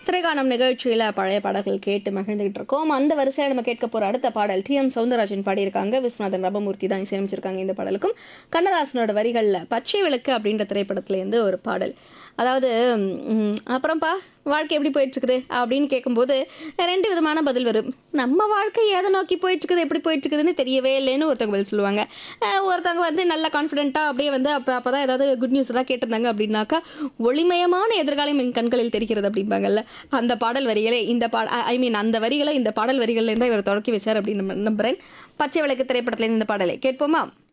திரைக்கானம் நிகழ்ச்சியில் பழைய பாடல்கள் கேட்டு மகிழ்ந்துகிட்டு இருக்கோம் அந்த வரிசையில் நம்ம கேட்க போகிற அடுத்த பாடல் டி எம் சவுந்தரராஜன் பாடியிருக்காங்க விஸ்வநாதன் ரபமூர்த்தி தான் இசையமைச்சிருக்காங்க இந்த பாடலுக்கும் கண்ணதாசனோட வரிகளில் பச்சை விளக்கு அப்படின்ற திரைப்படத்துலேருந்து ஒரு பாடல் அதாவது ம், அப்புறம்ப்பா வாழ்க்கை எப்படி போயிட்டு இருக்குது அப்படின்னு கேட்கும்போது ரெண்டு விதமான பதில் வரும் நம்ம வாழ்க்கை எதை நோக்கி போயிட்டு இருக்குது எப்படி போயிட்டு இருக்குதுன்னு தெரியவே இல்லைன்னு ஒருத்தவங்க பதில் சொல்லுவாங்க அஹ், ஒருத்தவங்க வந்து நல்ல கான்ஃபிடென்ட்டாக அப்படியே வந்து அப்போ அப்போ தான் ஏதாவது குட் நியூஸ் எல்லாம் கேட்டிருந்தாங்க அப்படின்னாக்கா ஒளிமயமான எதிர்காலம் என் கண்களில் தெரிகிறது அப்படிம்பாங்கல்ல அந்த பாடல் வரிகளே இந்த பாட ஐ மீன் அந்த வரிகளை இந்த பாடல் வரிகள்லேருந்து இவர் தொடக்கி வச்சார் அப்படின்னு நம்ம நம்புறேன் பச்சை விளக்கு திரைப்படத்துல இந்த பாடலை கேட்போமா